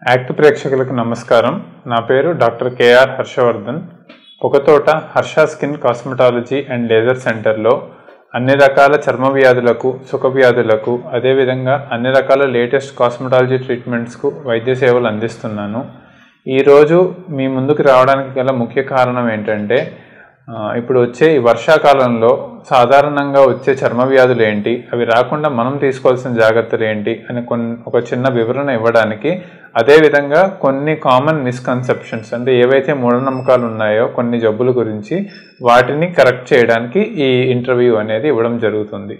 act ప్రేక్షకులకు నమస్కారం నా పేరు doctor KR Harshavardhan Pogathota Harsha skin cosmetology and laser సెంటర్లో అన్ని రకాల చర్మ వ్యాధులకు సుఖ వ్యాధులకు అదేవిధంగా అన్ని రకాల లేటెస్ట్ కాస్మెటాలజీ ట్రీట్మెంట్స్కు వైద్య సేవలు అందిస్తున్నాను ఈరోజు మీ ముందుకు రావడానికి గల ముఖ్య కారణం ఏంటంటే ఆ, ఇప్పుడు వచ్చే ఈ వర్షాకాలంలో సాధారణంగా వచ్చే చర్మ వ్యాధులు ఏంటి అవి రాకుండా మనం తీసుకోవాల్సిన జాగ్రత్తలు ఏంటి అని కొన్ని ఒక చిన్న వివరణ ఇవ్వడానికి అదేవిధంగా కొన్ని కామన్ మిస్కన్సెప్షన్స్ అంటే ఏవైతే మూఢనమ్మకాలు ఉన్నాయో కొన్ని జబ్బుల గురించి వాటిని కరెక్ట్ చేయడానికి ఈ ఇంటర్వ్యూ అనేది ఇవ్వడం జరుగుతుంది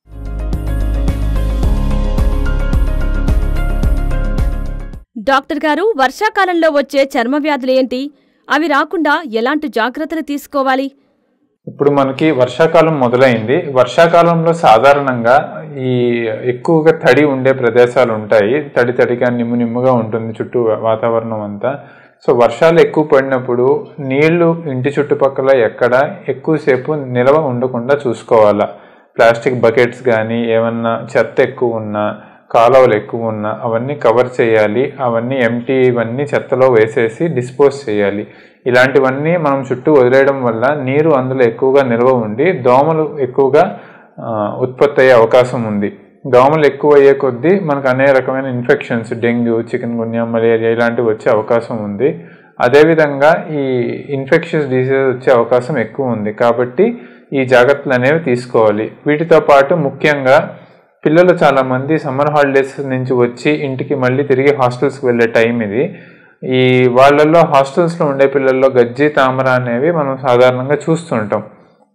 డాక్టర్ గారు వర్షాకాలంలో వచ్చే చర్మ వ్యాధులు ఏంటి అవి రాకుండా ఎలాంటి జాగ్రత్తలు తీసుకోవాలి ఇప్పుడు మనకి వర్షాకాలం మొదలైంది వర్షాకాలంలో సాధారణంగా ఈ ఎక్కువగా తడి ఉండే ప్రదేశాలు ఉంటాయి తడి తడిగా నిమ్ము నిమ్ముగా ఉంటుంది చుట్టూ వాతావరణం అంతా సో వర్షాలు ఎక్కువ పడినప్పుడు నీళ్లు ఇంటి చుట్టుపక్కల ఎక్కడ ఎక్కువసేపు నిల్వ ఉండకుండా చూసుకోవాలా ప్లాస్టిక్ బకెట్స్ కానీ ఏమన్నా చెత్త ఎక్కువ ఉన్నా కాలువలు ఎక్కువ ఉన్నా అవన్నీ కవర్ చేయాలి అవన్నీ ఎంటీ ఇవన్నీ చెత్తలో వేసేసి డిస్పోజ్ చేయాలి ఇలాంటివన్నీ మనం చుట్టూ వదిలేయడం వల్ల నీరు అందులో ఎక్కువగా నిల్వ ఉండి దోమలు ఎక్కువగా ఆ, ఉత్పత్తి అయ్యే అవకాశం ఉంది దోమలు ఎక్కువ అయ్యే కొద్దీ మనకు అనేక రకమైన infections dengue chikungunya malaria ఇలాంటివి వచ్చే అవకాశం ఉంది అదేవిధంగా ఈ ఇన్ఫెక్షన్స్ డిసీజెస్ వచ్చే అవకాశం ఎక్కువ ఉంది కాబట్టి ఈ జాగ్రత్తలు అనేవి తీసుకోవాలి వీటితో పాటు ముఖ్యంగా పిల్లలు చాలా మంది సమ్మర్ హాలిడేస్ నుంచి వచ్చి ఇంటికి మళ్ళీ తిరిగి హాస్టల్స్కి వెళ్ళే టైం ఇది ఈ వాళ్ళల్లో హాస్టల్స్లో ఉండే పిల్లల్లో గజ్జి తామర అనేవి మనం సాధారణంగా చూస్తుంటాం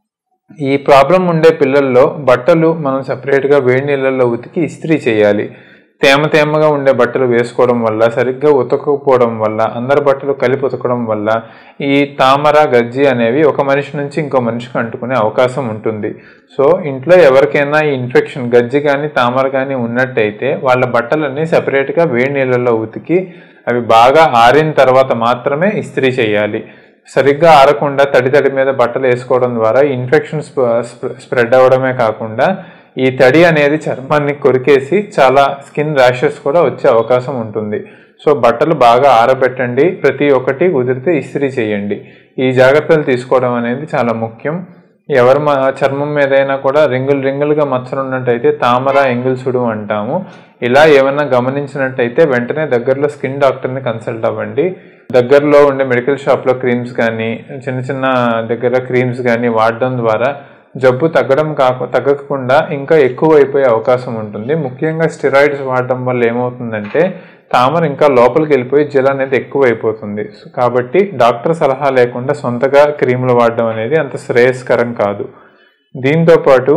ఈ ప్రాబ్లం ఉండే పిల్లల్లో బట్టలు మనం సపరేట్గా వేడి నీళ్ళల్లో ఉతికి ఇస్త్రీ చేయాలి తేమ తేమగా ఉండే బట్టలు వేసుకోవడం వల్ల సరిగ్గా ఉతకకపోవడం వల్ల అందరి బట్టలు కలిపి ఉతకడం వల్ల ఈ తామర గజ్జి అనేవి ఒక మనిషి నుంచి ఇంకో మనిషికి అంటుకునే అవకాశం ఉంటుంది సో ఇంట్లో ఎవరికైనా ఈ ఇన్ఫెక్షన్ గజ్జి కానీ తామర కానీ ఉన్నట్టయితే వాళ్ళ బట్టలన్నీ సపరేట్గా వేడి నీళ్ళల్లో ఉతికి అవి బాగా ఆరిన తర్వాత మాత్రమే ఇస్త్రీ చేయాలి సరిగ్గా ఆరకుండా తడి తడి మీద బట్టలు వేసుకోవడం ద్వారా ఇన్ఫెక్షన్ స్ప్రెడ్ అవ్వడమే కాకుండా ఈ తడి అనేది చర్మాన్ని కొరికేసి చాలా స్కిన్ ర్యాషెస్ కూడా వచ్చే అవకాశం ఉంటుంది సో బట్టలు బాగా ఆరబెట్టండి ప్రతి ఒక్కటి కుదిరితే ఇస్త్రీ చేయండి ఈ జాగ్రత్తలు తీసుకోవడం అనేది చాలా ముఖ్యం ఎవరి మా చర్మం మీదైనా కూడా రింగులు రింగులుగా మచ్చలు ఉన్నట్టయితే తామర ఎంగిల్సుడు అంటాము ఇలా ఏమైనా గమనించినట్టయితే వెంటనే దగ్గరలో స్కిన్ డాక్టర్ని కన్సల్ట్ అవ్వండి దగ్గరలో ఉండే మెడికల్ షాప్లో క్రీమ్స్ కానీ చిన్న చిన్న దగ్గర క్రీమ్స్ కానీ వాడడం ద్వారా జబ్బు తగ్గడం కాక తగ్గకుండా ఇంకా ఎక్కువ అయిపోయే అవకాశం ఉంటుంది ముఖ్యంగా స్టెరాయిడ్స్ వాడడం వల్ల ఏమవుతుందంటే తామర ఇంకా లోపలికి వెళ్ళిపోయి జెల్ అనేది ఎక్కువ అయిపోతుంది సో కాబట్టి డాక్టర్ సలహా లేకుండా సొంతగా క్రీములు వాడడం అనేది అంత శ్రేయస్కరం కాదు దీంతో పాటు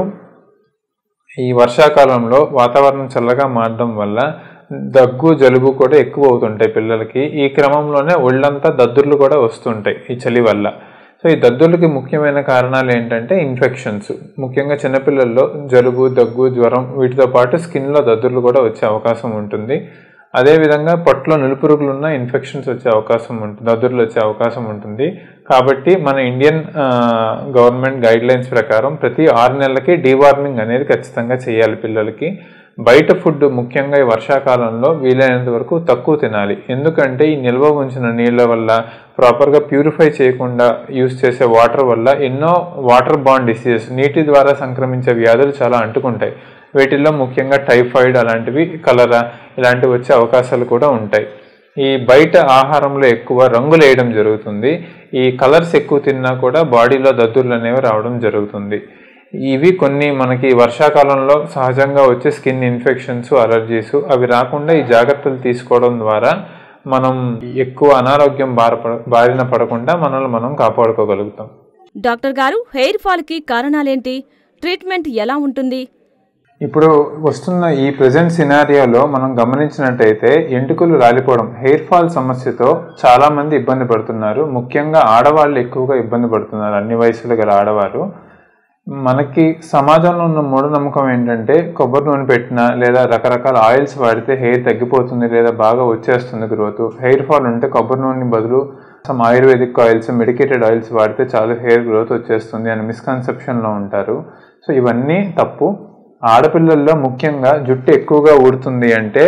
ఈ వర్షాకాలంలో వాతావరణం చల్లగా మారడం వల్ల దగ్గు జలుబు కూడా ఎక్కువ అవుతుంటాయి పిల్లలకి ఈ క్రమంలోనే ఒళ్ళంతా దద్దుర్లు కూడా వస్తుంటాయి ఈ చలి వల్ల సో ఈ దద్దుర్లకి ముఖ్యమైన కారణాలు ఏంటంటే ఇన్ఫెక్షన్స్ ముఖ్యంగా చిన్నపిల్లల్లో జలుబు దగ్గు జ్వరం వీటితో పాటు స్కిన్లో దద్దుర్లు కూడా వచ్చే అవకాశం ఉంటుంది అదేవిధంగా పొట్టలో నులుపురుగులు ఉన్న ఇన్ఫెక్షన్స్ వచ్చే అవకాశం ఉంటుంది దద్దుర్లు వచ్చే అవకాశం ఉంటుంది కాబట్టి మన ఇండియన్ గవర్నమెంట్ గైడ్ లైన్స్ ప్రకారం ప్రతి ఆరు నెలలకి డీవార్మింగ్ అనేది ఖచ్చితంగా చేయాలి పిల్లలకి బయట ఫుడ్ ముఖ్యంగా ఈ వర్షాకాలంలో వీలైనంత వరకు తక్కువ తినాలి ఎందుకంటే ఈ నిల్వ ఉంచిన నీళ్ళ వల్ల ప్రాపర్గా ప్యూరిఫై చేయకుండా యూస్ చేసే వాటర్ వల్ల ఎన్నో వాటర్ బాండ్ డిసీజెస్ నీటి ద్వారా సంక్రమించే వ్యాధులు చాలా అంటుకుంటాయి వీటిల్లో ముఖ్యంగా టైఫాయిడ్ అలాంటివి కలరా ఇలాంటివి వచ్చే అవకాశాలు కూడా ఉంటాయి ఈ బయట ఆహారంలో ఎక్కువ రంగులు వేయడం జరుగుతుంది ఈ కలర్స్ ఎక్కువ తిన్నా కూడా బాడీలో దద్దుర్లు అనేవి రావడం జరుగుతుంది ఇవి కొన్ని మనకి వర్షాకాలంలో సహజంగా వచ్చే స్కిన్ ఇన్ఫెక్షన్స్ అలర్జీస్ అవి రాకుండా ఈ జాగ్రత్తలు తీసుకోవడం ద్వారా మనం ఎక్కువ అనారోగ్యం బారపడ బారిన పడకుండా మనల్ని మనం కాపాడుకోగలుగుతాం డాక్టర్ గారు హెయిర్ ఫాల్కి కారణాలేంటి ట్రీట్మెంట్ ఎలా ఉంటుంది ఇప్పుడు వస్తున్న ఈ ప్రజెంట్ సినారియోలో మనం గమనించినట్టయితే ఎంటుకలు రాలిపోవడం హెయిర్ ఫాల్ సమస్యతో చాలా మంది ఇబ్బంది పడుతున్నారు ముఖ్యంగా ఆడవాళ్ళు ఎక్కువగా ఇబ్బంది పడుతున్నారు అన్ని వయసులు గల ఆడవారు మనకి సమాజంలో ఉన్న మూఢనమ్మకం ఏంటంటే కొబ్బరి నూనె పెట్టినా లేదా రకరకాల ఆయిల్స్ వాడితే హెయిర్ తగ్గిపోతుంది లేదా బాగా వచ్చేస్తుంది గ్రోత్ హెయిర్ ఫాల్ ఉంటే కొబ్బరి నూనె బదులు some ayurvedic oils medicated oils వాడితే చాలు హెయిర్ గ్రోత్ వచ్చేస్తుంది అని మిస్కన్సెప్షన్లో ఉంటారు సో ఇవన్నీ తప్పు ఆడపిల్లల్లో ముఖ్యంగా జుట్టు ఎక్కువగా ఊడుతుంది అంటే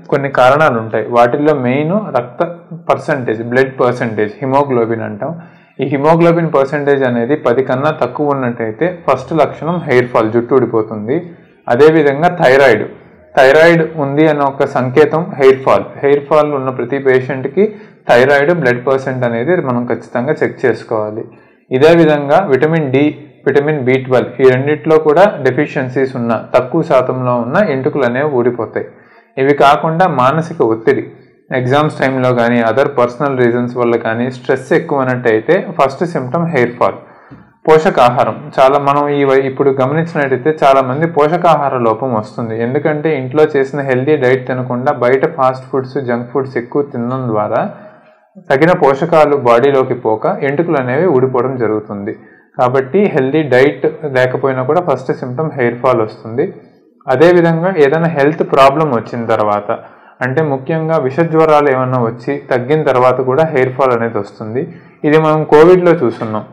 కొన్ని కారణాలు ఉంటాయి వాటిల్లో మెయిన్ రక్త పర్సంటేజ్ బ్లడ్ పర్సంటేజ్ హిమోగ్లోబిన్ అంటాం ఈ హిమోగ్లోబిన్ పర్సంటేజ్ అనేది పది కన్నా తక్కువ ఉన్నట్టయితే ఫస్ట్ లక్షణం హెయిర్ ఫాల్ జుట్టు ఊడిపోతుంది అదేవిధంగా థైరాయిడ్ థైరాయిడ్ ఉంది అన్న ఒక సంకేతం హెయిర్ ఫాల్ హెయిర్ ఫాల్ ఉన్న ప్రతి పేషెంట్కి థైరాయిడ్ బ్లడ్ పర్సెంట్ అనేది మనం ఖచ్చితంగా చెక్ చేసుకోవాలి ఇదే విధంగా vitamin D vitamin B twelve ఈ రెండిట్లో కూడా డెఫిషియన్సీస్ ఉన్న తక్కువ శాతంలో ఉన్న ఎంటుకలు అనేవి ఊడిపోతాయి ఇవి కాకుండా మానసిక ఒత్తిడి ఎగ్జామ్స్ టైంలో కానీ అదర్ పర్సనల్ రీజన్స్ వల్ల కానీ స్ట్రెస్ ఎక్కువ అన్నట్టయితే ఫస్ట్ సిమ్టమ్ హెయిర్ ఫాల్ పోషకాహారం చాలా మనం ఈ వై- ఇప్పుడు గమనించినట్టయితే చాలా మంది పోషకాహార లోపం వస్తుంది ఎందుకంటే ఇంట్లో చేసిన హెల్దీ డైట్ తినకుండా బయట ఫాస్ట్ ఫుడ్స్ జంక్ ఫుడ్స్ ఎక్కువ తినడం ద్వారా తగిన పోషకాలు బాడీలోకి పోక ఎంటుకలు అనేవి ఊడిపోవడం జరుగుతుంది కాబట్టి హెల్దీ డైట్ లేకపోయినా కూడా ఫస్ట్ సిమ్టమ్ హెయిర్ ఫాల్ వస్తుంది అదేవిధంగా ఏదైనా హెల్త్ ప్రాబ్లం వచ్చిన తర్వాత అంటే ముఖ్యంగా విష జ్వరాలు ఏమన్నా వచ్చి తగ్గిన తర్వాత కూడా హెయిర్ ఫాల్ అనేది వస్తుంది ఇది మనం కోవిడ్లో చూస్తున్నాం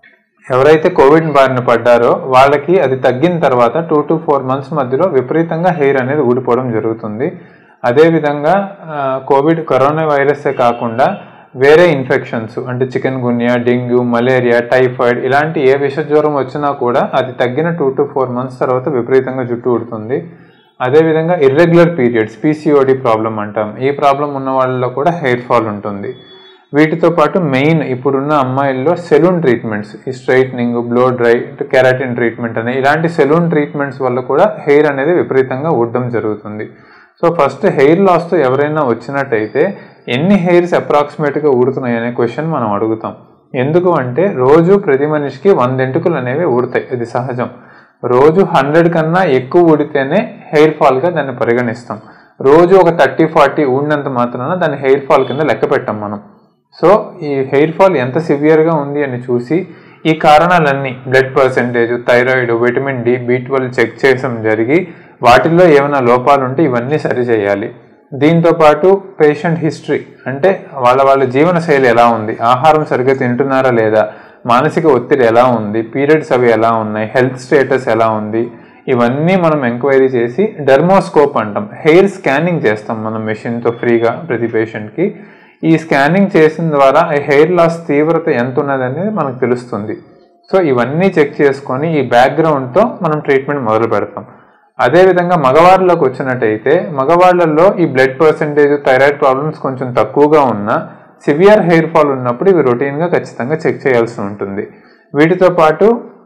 ఎవరైతే కోవిడ్ బారిన పడ్డారో వాళ్ళకి అది తగ్గిన తర్వాత టూ టు ఫోర్ మంత్స్ మధ్యలో విపరీతంగా హెయిర్ అనేది ఊడిపోవడం జరుగుతుంది అదేవిధంగా ఆ, కోవిడ్ కరోనా వైరసే కాకుండా వేరే ఇన్ఫెక్షన్స్ అంటే chikungunya dengue malaria typhoid ఇలాంటి ఏ విష జ్వరం వచ్చినా కూడా అది తగ్గిన టూ టు ఫోర్ మంత్స్ తర్వాత విపరీతంగా జుట్టు ఊడుతుంది అదేవిధంగా ఇర్రెగ్యులర్ పీరియడ్స్ పీసీఓడి ప్రాబ్లం అంటాం ఈ ప్రాబ్లం ఉన్న వాళ్ళలో కూడా హెయిర్ ఫాల్ ఉంటుంది వీటితో పాటు మెయిన్ ఇప్పుడున్న అమ్మాయిల్లో సెలూన్ ట్రీట్మెంట్స్ ఈ straightening blow dry keratin treatment అనే ఇలాంటి సెలూన్ ట్రీట్మెంట్స్ వల్ల కూడా హెయిర్ అనేది విపరీతంగా ఊడడం జరుగుతుంది సో ఫస్ట్ హెయిర్ లాస్తో ఎవరైనా వచ్చినట్టయితే ఎన్ని హెయిర్స్ అప్రాక్సిమేట్గా ఊడుతున్నాయి అనే క్వశ్చన్ మనం అడుగుతాం ఎందుకు అంటే రోజు ప్రతి మనిషికి వంద ఎంటుకలు అనేవి ఊడతాయి ఇది సహజం రోజు హండ్రెడ్ కన్నా ఎక్కువ ఊడితేనే హెయిర్ ఫాల్గా దాన్ని పరిగణిస్తాం రోజు ఒక థర్టీ ఫార్టీ ఊడినంత మాత్రాన దాన్ని హెయిర్ ఫాల్ కింద లెక్క పెట్టాం మనం సో ఈ హెయిర్ ఫాల్ ఎంత సివియర్గా ఉంది అని చూసి ఈ కారణాలన్నీ blood percentage thyroid vitamin D B twelve check చేయడం జరిగి వాటిల్లో ఏమైనా లోపాలు ఉంటే ఇవన్నీ సరిచేయాలి దీంతో పాటు పేషెంట్ హిస్టరీ అంటే వాళ్ళ వాళ్ళ జీవన శైలి ఎలా ఉంది ఆహారం సరిగ్గా తింటున్నారా లేదా మానసిక ఒత్తిడి ఎలా ఉంది పీరియడ్స్ అవి ఎలా ఉన్నాయి హెల్త్ స్టేటస్ ఎలా ఉంది ఇవన్నీ మనం ఎంక్వైరీ చేసి డెర్మోస్కోప్ అంటాం హెయిర్ స్కానింగ్ చేస్తాం మనం మెషిన్తో ఫ్రీగా ప్రతి పేషెంట్కి ఈ స్కానింగ్ చేసిన ద్వారా ఈ హెయిర్ లాస్ తీవ్రత ఎంత ఉన్నది అనేది మనకు తెలుస్తుంది సో ఇవన్నీ చెక్ చేసుకొని ఈ బ్యాక్గ్రౌండ్తో మనం ట్రీట్మెంట్ మొదలు పెడతాం అదేవిధంగా మగవాళ్ళలోకి వచ్చినట్టయితే మగవాళ్ళల్లో ఈ బ్లడ్ పర్సంటేజ్ థైరాయిడ్ ప్రాబ్లమ్స్ కొంచెం తక్కువగా ఉన్నా సివియర్ హెయిర్ ఫాల్ ఉన్నప్పుడు ఇవి రొటీన్గా ఖచ్చితంగా చెక్ చేయాల్సి ఉంటుంది వీటితో పాటు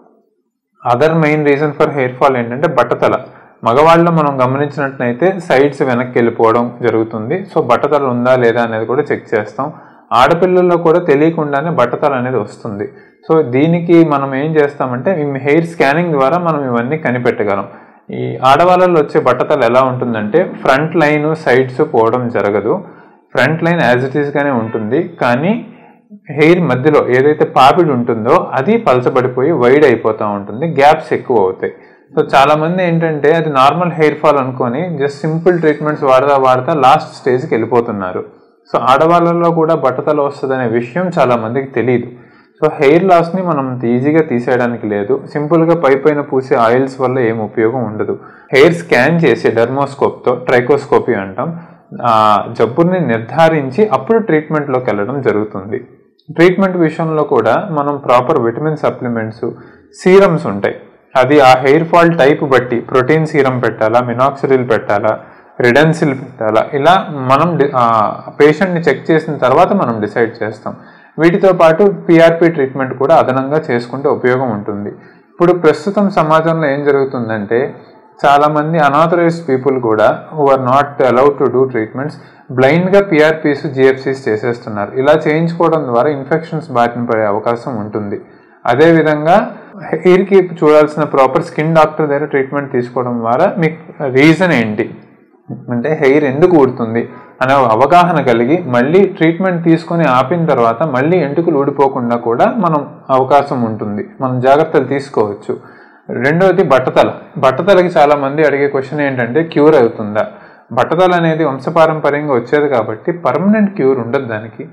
other main reason for hair fall ఏంటంటే బట్టతల మగవాళ్ళలో మనం గమనించినట్లయితే సైడ్స్ వెనక్కి వెళ్ళిపోవడం జరుగుతుంది సో బట్టతల ఉందా లేదా అనేది కూడా చెక్ చేస్తాం ఆడపిల్లల్లో కూడా తెలియకుండానే బట్టతల అనేది వస్తుంది సో దీనికి మనం ఏం చేస్తామంటే ఈ హెయిర్ స్కానింగ్ ద్వారా మనం ఇవన్నీ కనిపెట్టగలం ఈ ఆడవాళ్ళలో వచ్చే బట్టతల ఎలా ఉంటుందంటే ఫ్రంట్ లైన్ సైడ్స్ పోవడం జరగదు ఫ్రంట్ లైన్ యాజ్ ఇట్ ఈస్గానే ఉంటుంది కానీ హెయిర్ మధ్యలో ఏదైతే పాపిడి ఉంటుందో అది పలచబడిపోయి వైడ్ అయిపోతూ ఉంటుంది గ్యాప్స్ ఎక్కువ అవుతాయి సో చాలా మంది ఏంటంటే అది నార్మల్ హెయిర్ ఫాల్ అనుకొని జస్ట్ సింపుల్ ట్రీట్మెంట్స్ వాడతా వాడతా లాస్ట్ స్టేజ్కి వెళ్ళిపోతున్నారు సో ఆడవాళ్ళలో కూడా బట్టతల వస్తుందనే విషయం చాలా మందికి తెలియదు సో హెయిర్ లాస్ని మనం ఈజీగా తీసేయడానికి లేదు సింపుల్గా పై పైన పూసే ఆయిల్స్ వల్ల ఏం ఉపయోగం ఉండదు హెయిర్ స్కాన్ చేసి డెర్మోస్కోప్తో ట్రైకోస్కోపీ అంటాం ఆ జబ్బుని నిర్ధారించి అప్పుడు ట్రీట్మెంట్లోకి వెళ్ళడం జరుగుతుంది ట్రీట్మెంట్ విషయంలో కూడా మనం ప్రాపర్ విటమిన్ సప్లిమెంట్స్ సీరమ్స్ ఉంటాయి అది ఆ హెయిర్ ఫాల్ టైప్ బట్టి ప్రోటీన్ సీరం పెట్టాలా మినాక్సిడిల్ పెట్టాలా రిడెన్సిల్ పెట్టాలా ఇలా మనం పేషెంట్ని చెక్ చేసిన తర్వాత మనం డిసైడ్ చేస్తాం వీటితో పాటు పిఆర్పి ట్రీట్మెంట్ కూడా అదనంగా చేసుకుంటే ఉపయోగం ఉంటుంది ఇప్పుడు ప్రస్తుతం సమాజంలో ఏం జరుగుతుందంటే చాలామంది అనాథరైజ్డ్ పీపుల్ కూడా who are not allowed to do treatments బ్లైండ్గా పిఆర్పీస్ జిఎఫ్సీస్ చేసేస్తున్నారు ఇలా చేయించుకోవడం ద్వారా ఇన్ఫెక్షన్స్ బారిన పడే అవకాశం ఉంటుంది అదేవిధంగా హెయిర్కి చూడాల్సిన ప్రాపర్ స్కిన్ డాక్టర్ దగ్గర ట్రీట్మెంట్ తీసుకోవడం ద్వారా మీకు రీజన్ ఏంటి అంటే హెయిర్ ఎందుకు ఊడుతుంది అనే అవగాహన కలిగి మళ్ళీ ట్రీట్మెంట్ తీసుకొని ఆపిన తర్వాత మళ్ళీ ఎంటుకలు ఊడిపోకుండా కూడా మనం అవకాశం ఉంటుంది మనం జాగ్రత్తలు తీసుకోవచ్చు రెండవది బట్టతల బట్టతలకి చాలా మంది అడిగే క్వశ్చన్ ఏంటంటే క్యూర్ అవుతుందా బట్టతల అనేది వంశపారంపర్యంగా వచ్చేది కాబట్టి పర్మనెంట్ క్యూర్ ఉండదు దానికి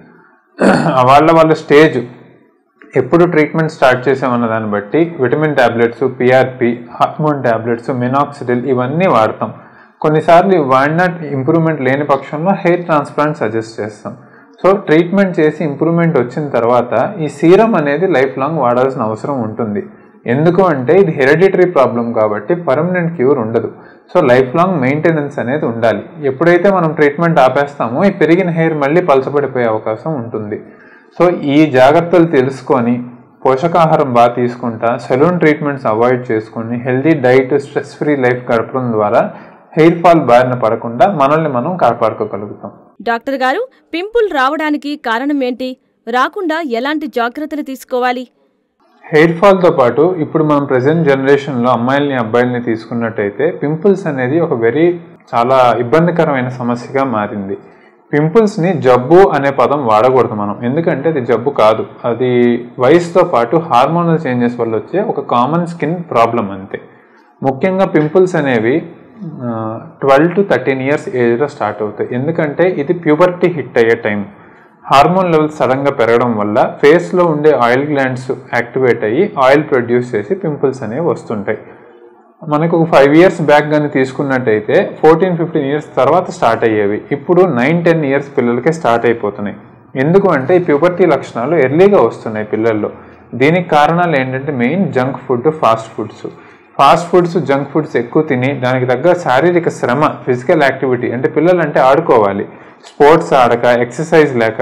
వాళ్ళ వాళ్ళ స్టేజ్ ఎప్పుడు ట్రీట్మెంట్ స్టార్ట్ చేసామన్న దాన్ని బట్టి vitamin tablets PRP hormone tablets minoxidil ఇవన్నీ వాడతాం కొన్నిసార్లు ఇవి వాడిన ఇంప్రూవ్మెంట్ లేని పక్షంలో హెయిర్ ట్రాన్స్ప్లాంట్ సజెస్ట్ చేస్తాం సో ట్రీట్మెంట్ చేసి ఇంప్రూవ్మెంట్ వచ్చిన తర్వాత ఈ సీరం అనేది లైఫ్ లాంగ్ వాడాల్సిన అవసరం ఉంటుంది ఎందుకు అంటే ఇది హెరిడిటరీ ప్రాబ్లం కాబట్టి పర్మనెంట్ క్యూర్ ఉండదు సో లైఫ్ లాంగ్ మెయింటెనెన్స్ అనేది ఉండాలి ఎప్పుడైతే మనం ట్రీట్మెంట్ ఆపేస్తామో ఈ పెరిగిన హెయిర్ మళ్ళీ పలచబడిపోయే అవకాశం ఉంటుంది సో ఈ జాగ్రత్తలు తెలుసుకొని పోషకాహారం బాగా తీసుకుంటా సెలూన్ ట్రీట్మెంట్స్ అవాయిడ్ చేసుకొని healthy diet stress free life గడపడం ద్వారా హెయిర్ ఫాల్ బారిన పడకుండా మనల్ని మనం కాపాడుకోగలుగుతాం డాక్టర్ గారు పింపుల్ రావడానికి కారణం ఏంటి రాకుండా ఎలాంటి జాగ్రత్తలు తీసుకోవాలి హెయిర్ ఫాల్తో పాటు ఇప్పుడు మనం ప్రజెంట్ జనరేషన్లో అమ్మాయిల్ని అబ్బాయిల్ని తీసుకున్నట్టయితే పింపుల్స్ అనేది ఒక వెరీ చాలా ఇబ్బందికరమైన సమస్యగా మారింది పింపుల్స్ని జబ్బు అనే పదం వాడకూడదు మనం ఎందుకంటే అది జబ్బు కాదు అది వయసుతో పాటు హార్మోనల్ చేంజెస్ వల్ల వచ్చే ఒక కామన్ స్కిన్ ప్రాబ్లం అంతే ముఖ్యంగా పింపుల్స్ అనేవి ట్వెల్వ్ టు థర్టీన్ ఇయర్స్ ఏజ్లో స్టార్ట్ అవుతాయి ఎందుకంటే ఇది ప్యూబర్టీ హిట్ అయ్యే టైం హార్మోన్ లెవెల్స్ సడన్గా పెరగడం వల్ల ఫేస్లో ఉండే ఆయిల్ గ్లాండ్స్ యాక్టివేట్ అయ్యి ఆయిల్ ప్రొడ్యూస్ చేసి పింపుల్స్ అనేవి వస్తుంటాయి మనకు ఒక ఫైవ్ ఇయర్స్ బ్యాక్ కానీ తీసుకున్నట్టయితే ఫోర్టీన్ ఫిఫ్టీన్ ఇయర్స్ తర్వాత స్టార్ట్ అయ్యేవి ఇప్పుడు నైన్ టెన్ ఇయర్స్ పిల్లలకే స్టార్ట్ అయిపోతున్నాయి ఎందుకు అంటే ఈ ప్యూబర్టీ లక్షణాలు ఎర్లీగా వస్తున్నాయి పిల్లల్లో దీనికి కారణాలు ఏంటంటే main junk food fast foods fast foods junk foods ఎక్కువ తిని దానికి తగ్గ శారీరక శ్రమ ఫిజికల్ యాక్టివిటీ అంటే పిల్లలు అంటే ఆడుకోవాలి స్పోర్ట్స్ ఆడక ఎక్సర్సైజ్ లేక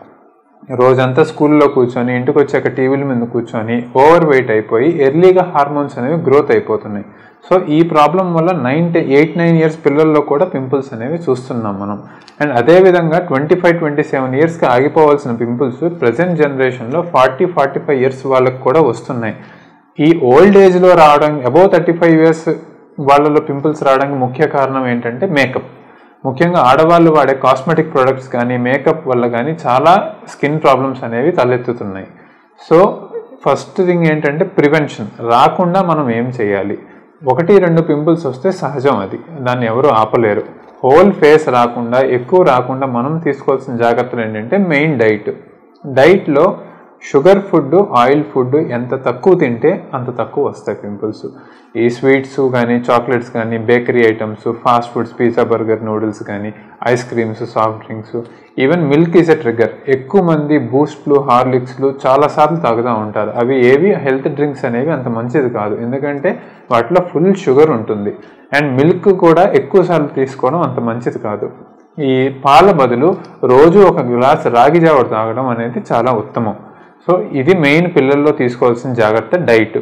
రోజంతా స్కూల్లో కూర్చొని ఇంటికి వచ్చాక టీవీల మీద కూర్చొని ఓవర్ వెయిట్ అయిపోయి ఎర్లీగా హార్మోన్స్ అనేవి గ్రోత్ అయిపోతున్నాయి సో ఈ ప్రాబ్లం వల్ల నైన్ ఎయిట్ నైన్ ఇయర్స్ పిల్లల్లో కూడా పింపుల్స్ అనేవి చూస్తున్నాం మనం అండ్ అదేవిధంగా ట్వంటీ ఫైవ్ ట్వంటీ సెవెన్ ఇయర్స్కి ఆగిపోవాల్సిన పింపుల్స్ ప్రజెంట్ జనరేషన్లో ఫార్టీ ఫార్టీ ఫైవ్ ఇయర్స్ వాళ్ళకి కూడా వస్తున్నాయి ఈ ఓల్డ్ ఏజ్లో రావడం అబౌవ్ థర్టీ ఫైవ్ ఇయర్స్ వాళ్ళలో పింపుల్స్ రావడానికి ముఖ్య కారణం ఏంటంటే మేకప్ ముఖ్యంగా ఆడవాళ్ళు వాడే కాస్మెటిక్ ప్రొడక్ట్స్ కానీ మేకప్ వల్ల కానీ చాలా స్కిన్ ప్రాబ్లమ్స్ అనేవి తలెత్తుతున్నాయి సో ఫస్ట్ థింగ్ ఏంటంటే ప్రివెన్షన్ రాకుండా మనం ఏం చేయాలి ఒకటి రెండు పింపుల్స్ వస్తే సహజం అది దాన్ని ఎవరు ఆపలేరు హోల్ ఫేస్ రాకుండా ఎక్కువ రాకుండా మనం తీసుకోవాల్సిన జాగ్రత్తలు ఏంటంటే మెయిన్ డైట్ డైట్లో షుగర్ ఫుడ్ ఆయిల్ ఫుడ్ ఎంత తక్కువ తింటే అంత తక్కువ వస్తాయి పింపుల్స్ ఈ స్వీట్స్ కానీ చాక్లెట్స్ కానీ bakery items fast foods pizza burger noodles కానీ ice creams soft drinks even milk is a trigger ఎక్కువ మంది బూస్ట్లు హార్లిక్స్లు చాలాసార్లు తాగుతూ ఉంటారు అవి ఏవి హెల్త్ డ్రింక్స్ అనేవి అంత మంచిది కాదు ఎందుకంటే వాటిలో ఫుల్ షుగర్ ఉంటుంది అండ్ మిల్క్ కూడా ఎక్కువసార్లు తీసుకోవడం అంత మంచిది కాదు ఈ పాల బదులు రోజు ఒక గ్లాస్ రాగి జావ తాగడం అనేది చాలా ఉత్తమం సో ఇది మెయిన్ పిల్లల్లో తీసుకోవాల్సిన జాగ్రత్త డైట్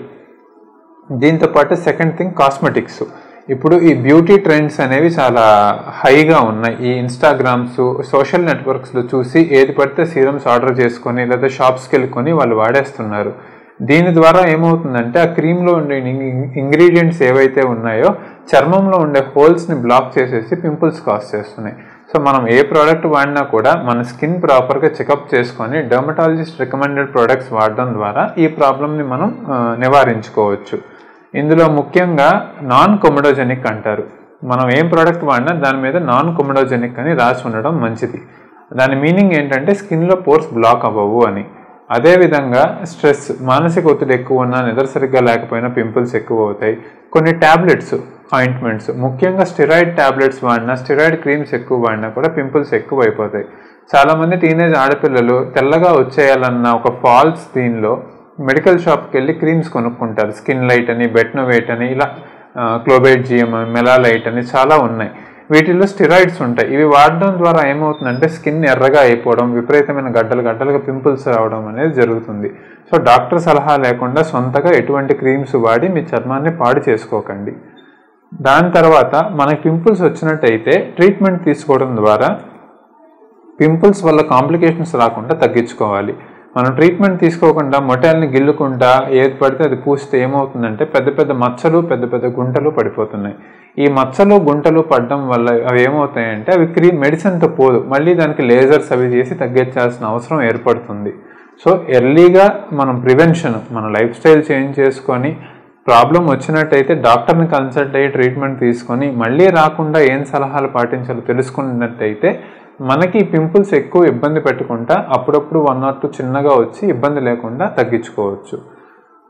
దీంతో పాటు సెకండ్ థింగ్ కాస్మెటిక్స్ ఇప్పుడు ఈ బ్యూటీ ట్రెండ్స్ అనేవి చాలా హైగా ఉన్నాయి ఈ ఇన్స్టాగ్రామ్స్ సోషల్ నెట్వర్క్స్లో చూసి ఏది పడితే సీరమ్స్ ఆర్డర్ చేసుకొని లేదా షాప్స్కి వెళ్ళుకొని వాళ్ళు వాడేస్తున్నారు దీని ద్వారా ఏమవుతుందంటే ఆ క్రీమ్లో ఉండే ఇంగ్రీడియంట్స్ ఏవైతే ఉన్నాయో చర్మంలో ఉండే హోల్స్ని బ్లాక్ చేసేసి పింపుల్స్ కాస్ చేస్తున్నాయి సో మనం ఏ ప్రోడక్ట్ వాడినా కూడా మన స్కిన్ ప్రాపర్గా చెకప్ చేసుకొని డర్మటాలజిస్ట్ రికమెండెడ్ ప్రోడక్ట్స్ వాడడం ద్వారా ఈ ప్రాబ్లమ్ని మనం నివారించుకోవచ్చు ఇందులో ముఖ్యంగా నాన్ కొమడోజెనిక్ అంటారు మనం ఏం ప్రోడక్ట్ వాడినా దాని మీద నాన్ కొమడోజెనిక్ అని రాసి ఉండడం మంచిది దాని మీనింగ్ ఏంటంటే స్కిన్లో పోర్స్ బ్లాక్ అవ్వవు అని అదేవిధంగా స్ట్రెస్ మానసిక ఒత్తిడి ఎక్కువ ఉన్నా నిద్ర సరిగ్గా లేకపోయినా పింపుల్స్ ఎక్కువ అవుతాయి కొన్ని ట్యాబ్లెట్స్ ఆయింట్మెంట్స్ ముఖ్యంగా స్టిరాయిడ్ ట్యాబ్లెట్స్ వాడినా స్టిరాయిడ్ క్రీమ్స్ ఎక్కువ వాడినా కూడా పింపుల్స్ ఎక్కువ అయిపోతాయి చాలామంది టీనేజ్ ఆడపిల్లలు తెల్లగా వచ్చేయాలన్న ఒక ఫాల్స్ దీనిలో మెడికల్ షాప్కి వెళ్ళి క్రీమ్స్ కొనుక్కుంటారు స్కిన్ లైట్ అని బెట్నోవేట్ అని ఇలా క్లోబైట్ జిఎం మెలాలైట్ అని చాలా ఉన్నాయి వీటిల్లో స్టిరాయిడ్స్ ఉంటాయి ఇవి వాడడం ద్వారా ఏమవుతుందంటే స్కిన్ ఎర్రగా అయిపోవడం విపరీతమైన గడ్డలు గడ్డలుగా పింపుల్స్ రావడం అనేది జరుగుతుంది సో డాక్టర్ సలహా లేకుండా సొంతగా ఎటువంటి క్రీమ్స్ వాడి మీ చర్మాన్ని పాడు చేసుకోకండి దాని తర్వాత మనకి పింపుల్స్ వచ్చినట్టయితే ట్రీట్మెంట్ తీసుకోవడం ద్వారా పింపుల్స్ వల్ల కాంప్లికేషన్స్ రాకుండా తగ్గించుకోవాలి మనం ట్రీట్మెంట్ తీసుకోకుండా మొటాల్ని గిల్లుకుంటా ఏది పడితే అది పూస్తే ఏమవుతుందంటే పెద్ద పెద్ద మచ్చలు పెద్ద పెద్ద గుంటలు పడిపోతున్నాయి ఈ మచ్చలు గుంటలు పడడం వల్ల అవి ఏమవుతాయంటే అవి క్రీమ్ మెడిసిన్తో పోదు మళ్ళీ దానికి లేజర్స్ అవి చేసి తగ్గించాల్సిన అవసరం ఏర్పడుతుంది సో ఎర్లీగా మనం ప్రివెన్షన్ మన లైఫ్ స్టైల్ చేంజ్ చేసుకొని ప్రాబ్లం వచ్చినట్టయితే డాక్టర్ని కన్సల్ట్ అయ్యి ట్రీట్మెంట్ తీసుకొని మళ్ళీ రాకుండా ఏం సలహాలు పాటించాలో తెలుసుకున్నట్టయితే మనకి పింపుల్స్ ఎక్కువ ఇబ్బంది పెట్టుకుంటా అప్పుడప్పుడు వన్ ఆర్ టూ చిన్నగా వచ్చి ఇబ్బంది లేకుండా తగ్గించుకోవచ్చు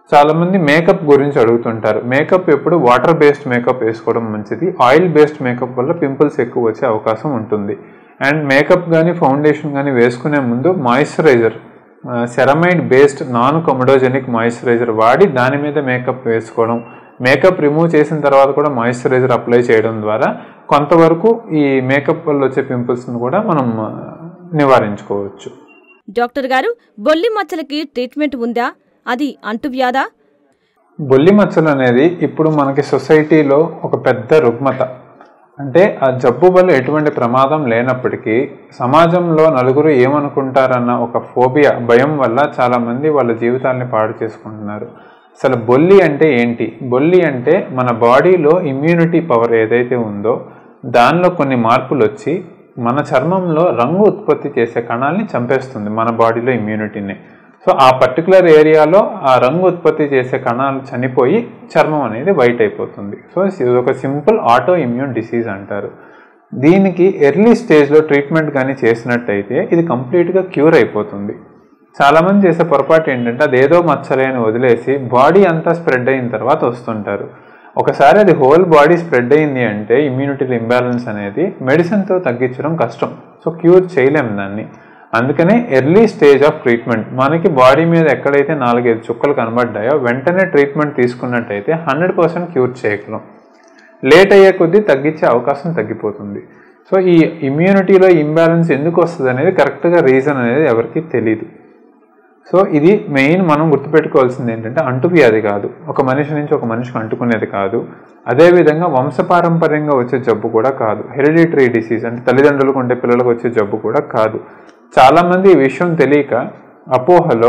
చాలా మంది మేకప్ గురించి అడుగుతుంటారు మేకప్ ఎప్పుడు వాటర్ బేస్డ్ మేకప్ వేసుకోవడం మంచిది ఆయిల్ బేస్డ్ మేకప్ వల్ల పింపుల్స్ ఎక్కువ వచ్చే అవకాశం ఉంటుంది అండ్ మేకప్ కానీ ఫౌండేషన్ కానీ వేసుకునే ముందు moisturiser ceramide based non comedogenic moisturiser వాడి దాని మీద మేకప్ వేసుకోవడం మేకప్ రిమూవ్ చేసిన తర్వాత కూడా మాయిశ్చరైజర్ అప్లై చేయడం ద్వారా కొంతవరకు ఈ మేకప్ వల్ల వచ్చే పింపుల్స్ని కూడా మనం ఆ, నివారించుకోవచ్చు డాక్టర్ గారు బొల్లి మచ్చలకి ట్రీట్మెంట్ ఉందా అది అంటువ్యాధా బొల్లి మచ్చలు అనేది ఇప్పుడు మనకి సొసైటీలో ఒక పెద్ద రుగ్మత అంటే ఆ జబ్బు వల్ల ఎటువంటి ప్రమాదం లేనప్పటికీ సమాజంలో నలుగురు ఏమనుకుంటారన్న ఒక ఫోబియా భయం వల్ల చాలామంది వాళ్ళ జీవితాల్ని పాడు చేసుకుంటున్నారు అసలు బొల్లి అంటే ఏంటి బొల్లి అంటే మన బాడీలో ఇమ్యూనిటీ పవర్ ఏదైతే ఉందో దానిలో కొన్ని మార్పులు వచ్చి మన చర్మంలో రంగు ఉత్పత్తి చేసే కణాలని చంపేస్తుంది మన బాడీలో ఇమ్యూనిటీని సో ఆ పర్టికులర్ ఏరియాలో ఆ రంగు ఉత్పత్తి చేసే కణాలు చనిపోయి చర్మం అనేది వైట్ అయిపోతుంది సో ఇది ఒక సింపుల్ ఆటో ఇమ్యూన్ డిసీజ్ అంటారు దీనికి ఎర్లీ స్టేజ్లో ట్రీట్మెంట్ కానీ చేసినట్టయితే ఇది కంప్లీట్గా క్యూర్ అయిపోతుంది చాలామంది చేసే పొరపాటు ఏంటంటే అది ఏదో మచ్చలే అని వదిలేసి బాడీ అంతా స్ప్రెడ్ అయిన తర్వాత వస్తుంటారు ఒకసారి అది హోల్ బాడీ స్ప్రెడ్ అయింది అంటే ఇమ్యూనిటీ ఇంబ్యాలెన్స్ అనేది మెడిసిన్తో తగ్గించడం కష్టం సో క్యూర్ చేయలేం దాన్ని అందుకనే ఎర్లీ స్టేజ్ ఆఫ్ ట్రీట్మెంట్ మనకి బాడీ మీద ఎక్కడైతే నాలుగైదు చుక్కలు కనబడ్డాయో వెంటనే ట్రీట్మెంట్ తీసుకున్నట్టయితే హండ్రెడ్ పర్సెంట్ క్యూర్ చేయగలం లేట్ అయ్యే కొద్దీ తగ్గించే అవకాశం తగ్గిపోతుంది సో ఈ ఇమ్యూనిటీలో ఇంబ్యాలెన్స్ ఎందుకు వస్తుంది అనేది కరెక్ట్గా రీజన్ అనేది ఎవరికి తెలియదు సో ఇది మెయిన్ మనం గుర్తుపెట్టుకోవాల్సింది ఏంటంటే అంటువ్యాధి కాదు ఒక మనిషి నుంచి ఒక మనిషికి అంటుకునేది కాదు అదేవిధంగా వంశపారంపర్యంగా వచ్చే జబ్బు కూడా కాదు హెరిడిటరీ డిసీజ్ అంటే తల్లిదండ్రులకు ఉండే పిల్లలకు వచ్చే జబ్బు కూడా కాదు చాలామంది ఈ విషయం తెలియక అపోహలో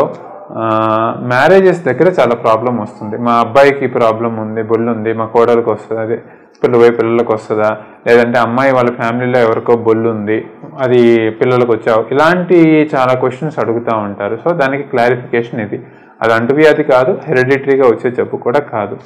మ్యారేజెస్ దగ్గర చాలా ప్రాబ్లం వస్తుంది మా అబ్బాయికి ప్రాబ్లం ఉంది బొల్లు ఉంది మా కోడలకు వస్తుంది అదే పిల్లపోయి పిల్లలకు వస్తుందా లేదంటే అమ్మాయి వాళ్ళ ఫ్యామిలీలో ఎవరికో బొల్లు ఉంది అది పిల్లలకు వచ్చావు ఇలాంటి చాలా క్వశ్చన్స్ అడుగుతూ ఉంటారు సో దానికి క్లారిఫికేషన్ ఇది అది అంటువ్యాధి కాదు హెరిడిటరీగా వచ్చే జబ్బు కూడా కాదు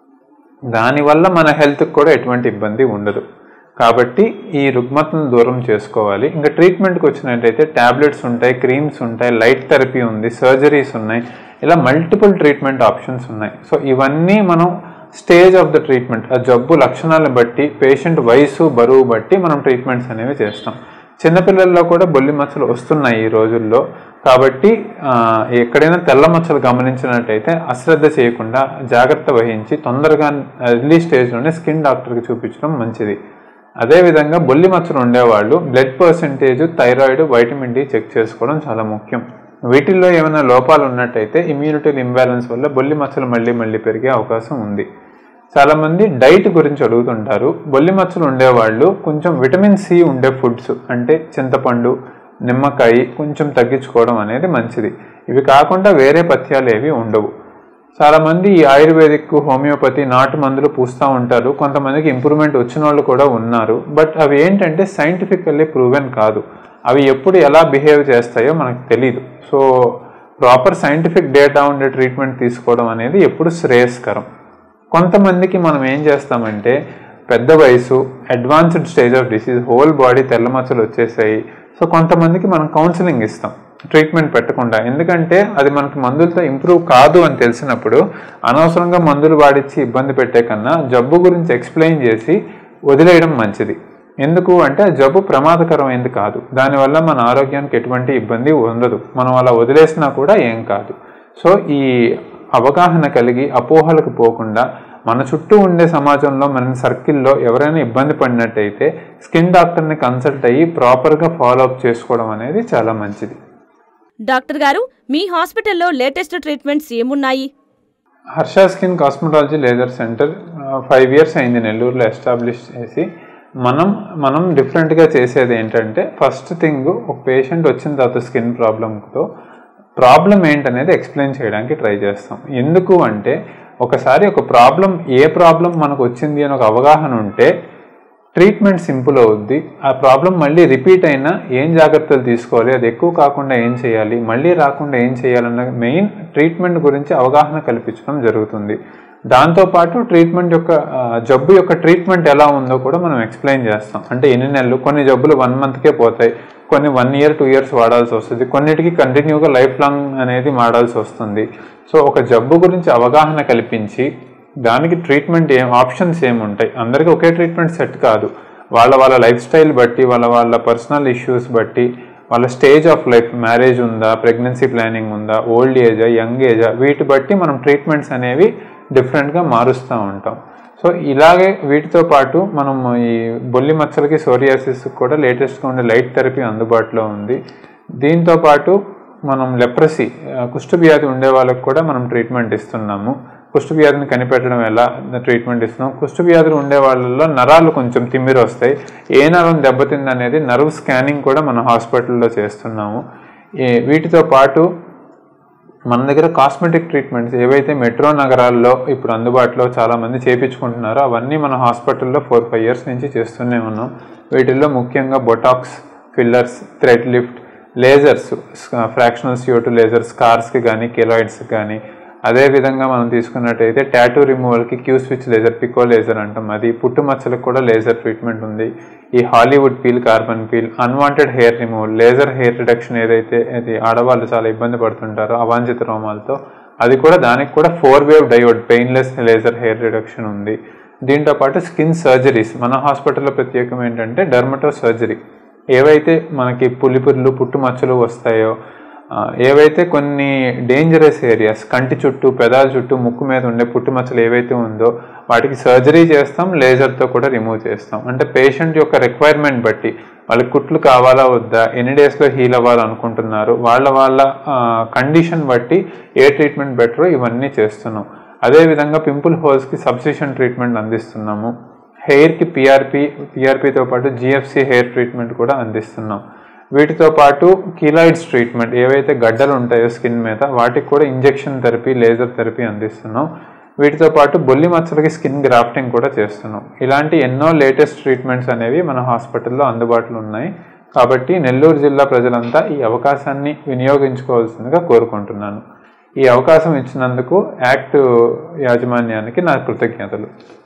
దానివల్ల మన హెల్త్కి కూడా ఎటువంటి ఇబ్బంది ఉండదు కాబట్టి ఈ రుగ్మతను దూరం చేసుకోవాలి ఇంకా ట్రీట్మెంట్కి వచ్చినట్టయితే ట్యాబ్లెట్స్ ఉంటాయి క్రీమ్స్ ఉంటాయి లైట్ థెరపీ ఉంది సర్జరీస్ ఉన్నాయి ఇలా మల్టిపుల్ ట్రీట్మెంట్ ఆప్షన్స్ ఉన్నాయి సో ఇవన్నీ మనం స్టేజ్ ఆఫ్ ద ట్రీట్మెంట్ ఆ జబ్బు లక్షణాలను బట్టి పేషెంట్ వయసు బరువు బట్టి మనం ట్రీట్మెంట్స్ అనేవి చేస్తాం చిన్నపిల్లల్లో కూడా బొల్లి మచ్చలు వస్తున్నాయి ఈ రోజుల్లో కాబట్టి ఆ, ఎక్కడైనా తెల్ల మచ్చలు గమనించినట్టయితే అశ్రద్ధ చేయకుండా జాగ్రత్త వహించి తొందరగా ఎర్లీ స్టేజ్లోనే స్కిన్ డాక్టర్కి చూపించడం మంచిది అదేవిధంగా బొల్లి మచ్చలు ఉండేవాళ్ళు blood percentage thyroid vitamin D చెక్ చేసుకోవడం చాలా ముఖ్యం వీటిల్లో ఏమైనా లోపాలు ఉన్నట్టయితే ఇమ్యూనిటీ ఇంబ్యాలెన్స్ వల్ల బొల్లి మచ్చలు మళ్ళీ మళ్ళీ పెరిగే అవకాశం ఉంది చాలామంది డైట్ గురించి అడుగుతుంటారు బొల్లి మచ్చలు ఉండేవాళ్ళు కొంచెం విటమిన్ సి ఉండే ఫుడ్స్ అంటే చింతపండు నిమ్మకాయ కొంచెం తగ్గించుకోవడం అనేది మంచిది ఇవి కాకుండా వేరే పథ్యాలు ఏవి ఉండవు చాలామంది ఈ ఆయుర్వేదిక్ హోమియోపతి నాటు మందులు పూస్తూ ఉంటారు కొంతమందికి ఇంప్రూవ్మెంట్ వచ్చిన వాళ్ళు కూడా ఉన్నారు బట్ అవి ఏంటంటే సైంటిఫికల్లీ ప్రూవెన్ కాదు అవి ఎప్పుడు ఎలా బిహేవ్ చేస్తాయో మనకు తెలియదు సో ప్రాపర్ సైంటిఫిక్ డేటా ఉండే ట్రీట్మెంట్ తీసుకోవడం అనేది ఎప్పుడు శ్రేయస్కరం కొంతమందికి మనం ఏం చేస్తామంటే పెద్ద వయసు advanced stage of disease whole body తెల్ల మచ్చలు వచ్చేసాయి సో కొంతమందికి మనం కౌన్సిలింగ్ ఇస్తాం ట్రీట్మెంట్ పెట్టకుండా ఎందుకంటే అది మనకి మందులతో ఇంప్రూవ్ కాదు అని తెలిసినప్పుడు అనవసరంగా మందులు వాడిచ్చి ఇబ్బంది పెట్టే కన్నా జబ్బు గురించి ఎక్స్ప్లెయిన్ చేసి వదిలేయడం మంచిది ఎందుకు అంటే ఆ జబ్బు ప్రమాదకరమైంది కాదు దానివల్ల మన ఆరోగ్యానికి ఎటువంటి ఇబ్బంది ఉండదు మనం అలా వదిలేసినా కూడా ఏం కాదు సో ఈ అవగాహన కలిగి అపోహలకు పోకుండా మన చుట్టూ ఉండే సమాజంలో మన సర్కిల్లో ఎవరైనా ఇబ్బంది పడినట్టయితే స్కిన్ డాక్టర్ని కన్సల్ట్ అయ్యి ప్రాపర్గా ఫాలో అప్ చేసుకోవడం అనేది చాలా మంచిది డాక్టర్ గారు మీ హాస్పిటల్లో లేటెస్ట్ ట్రీట్మెంట్స్ ఏమున్నాయి Harsha skin cosmetology laser centre five years అయింది నెల్లూరులో ఎస్టాబ్లిష్ చేసి మనం మనం డిఫరెంట్గా చేసేది ఏంటంటే ఫస్ట్ థింగ్ ఒక పేషెంట్ వచ్చిన తర్వాత స్కిన్ ప్రాబ్లంతో ప్రాబ్లం ఏంటనేది ఎక్స్ప్లెయిన్ చేయడానికి ట్రై చేస్తాం ఎందుకు అంటే ఒకసారి ఒక ప్రాబ్లం ఏ ప్రాబ్లం మనకు వచ్చింది అని ఒక అవగాహన ఉంటే ట్రీట్మెంట్ సింపుల్ అవుద్ది ఆ ప్రాబ్లం మళ్ళీ రిపీట్ అయినా ఏం జాగ్రత్తలు తీసుకోవాలి అది ఎక్కువ కాకుండా ఏం చేయాలి మళ్ళీ రాకుండా ఏం చేయాలన్న మెయిన్ ట్రీట్మెంట్ గురించి అవగాహన కల్పించడం జరుగుతుంది దాంతోపాటు ట్రీట్మెంట్ యొక్క ఆ, జబ్బు యొక్క ట్రీట్మెంట్ ఎలా ఉందో కూడా మనం ఎక్స్ప్లెయిన్ చేస్తాం అంటే ఎన్ని నెలలు కొన్ని జబ్బులు వన్ మంత్కే పోతాయి కొన్ని వన్ ఇయర్ టూ ఇయర్స్ వాడాల్సి వస్తుంది కొన్నిటికి కంటిన్యూగా లైఫ్ లాంగ్ అనేది వాడాల్సి వస్తుంది సో ఒక జబ్బు గురించి అవగాహన కల్పించి దానికి ట్రీట్మెంట్ ఏం ఆప్షన్స్ ఏముంటాయి అందరికీ ఒకే ట్రీట్మెంట్ సెట్ కాదు వాళ్ళ వాళ్ళ లైఫ్ స్టైల్ బట్టి వాళ్ళ వాళ్ళ పర్సనల్ ఇష్యూస్ బట్టి వాళ్ళ స్టేజ్ ఆఫ్ లైఫ్ మ్యారేజ్ ఉందా ప్రెగ్నెన్సీ ప్లానింగ్ ఉందా ఓల్డ్ ఏజా యంగ్ ఏజా వీటి బట్టి మనం ట్రీట్మెంట్స్ అనేవి డిఫరెంట్గా మారుస్తూ ఉంటాం సో ఇలాగే వీటితో పాటు మనం ఈ బొల్లి మచ్చలకి సోరియాసిస్ కూడా లేటెస్ట్గా ఉండే లైట్ థెరపీ అందుబాటులో ఉంది దీంతో పాటు మనం లెప్రసీ కుష్ఠవ్యాధి ఉండే వాళ్ళకి కూడా మనం ట్రీట్మెంట్ ఇస్తున్నాము కుష్ఠవ్యాధిని కనిపెట్టడం ఎలా ట్రీట్మెంట్ ఇస్తున్నాం కుష్ఠవ్యాధులు ఉండే వాళ్ళలో నరాలు కొంచెం తిమ్మిరి వస్తాయి ఏ నరం దెబ్బతింది అనేది నర్వ్ స్కానింగ్ కూడా మన హాస్పిటల్లో చేస్తున్నాము ఈ- వీటితో పాటు మన దగ్గర కాస్మెటిక్ ట్రీట్మెంట్స్ ఏవైతే మెట్రో నగరాల్లో ఇప్పుడు అందుబాటులో చాలా మంది చేపించుకుంటున్నారో అవన్నీ మన హాస్పిటల్లో ఫోర్ ఫైవ్ ఇయర్స్ నుంచి చేస్తూనే ఉన్నాం వీటిల్లో ముఖ్యంగా Botox fillers thread lift lasers fractional CO two lasers కార్స్కి కానీ కెలాయిడ్స్కి కానీ అదే విధంగా మనం తీసుకున్నట్టయితే టాటూ రిమూవల్కి Q switch laser pico laser అంటాం అది పుట్టుమచ్చలకు కూడా లేజర్ ట్రీట్మెంట్ ఉంది ఈ Hollywood peel carbon peel unwanted hair removal laser hair reduction ఏదైతే అది ఆడవాళ్ళు చాలా ఇబ్బంది పడుతుంటారో అవాంఛిత రోమాలతో అది కూడా దానికి కూడా four wave diode painless laser hair reduction ఉంది దీంతో పాటు స్కిన్ సర్జరీస్ మన హాస్పిటల్లో ప్రత్యేకం ఏంటంటే డర్మటో సర్జరీ ఏవైతే మనకి పులిపుర్లు పుట్టుమచ్చలు వస్తాయో ఆ, ఏవైతే కొన్ని డేంజరస్ ఏరియాస్ కంటి చుట్టూ పెదాల చుట్టూ ముక్కు మీద ఉండే పుట్టుమచ్చలు ఏవైతే ఉందో వాటికి సర్జరీ చేస్తాం లేజర్తో కూడా రిమూవ్ చేస్తాం అంటే పేషెంట్ యొక్క రిక్వైర్మెంట్ బట్టి వాళ్ళకి కుట్లు కావాలా వద్దా ఎన్ని డేస్లో హీల్ అవ్వాలనుకుంటున్నారు వాళ్ళ వాళ్ళ కండిషన్ బట్టి ఏ ట్రీట్మెంట్ బెటరో ఇవన్నీ చేస్తున్నాం అదేవిధంగా పింపుల్ హోల్స్కి సబ్సిషన్ ట్రీట్మెంట్ అందిస్తున్నాము హెయిర్కి పిఆర్పి పిఆర్పితో పాటు జిఎఫ్సి హెయిర్ ట్రీట్మెంట్ కూడా అందిస్తున్నాం వీటితో పాటు కీలాయిడ్స్ ట్రీట్మెంట్ ఏవైతే గడ్డలు ఉంటాయో స్కిన్ మీద వాటికి కూడా ఇంజెక్షన్ థెరపీ లేజర్ థెరపీ అందిస్తున్నాం వీటితో పాటు బొల్లి మచ్చలకి స్కిన్ గ్రాఫ్టింగ్ కూడా చేస్తున్నాం ఇలాంటి ఎన్నో లేటెస్ట్ ట్రీట్మెంట్స్ అనేవి మన హాస్పిటల్లో అందుబాటులో ఉన్నాయి కాబట్టి నెల్లూరు జిల్లా ప్రజలంతా ఈ అవకాశాన్ని వినియోగించుకోవాల్సిందిగా కోరుకుంటున్నాను ఈ అవకాశం ఇచ్చినందుకు యాక్ట్ యాజమాన్యానికి నా కృతజ్ఞతలు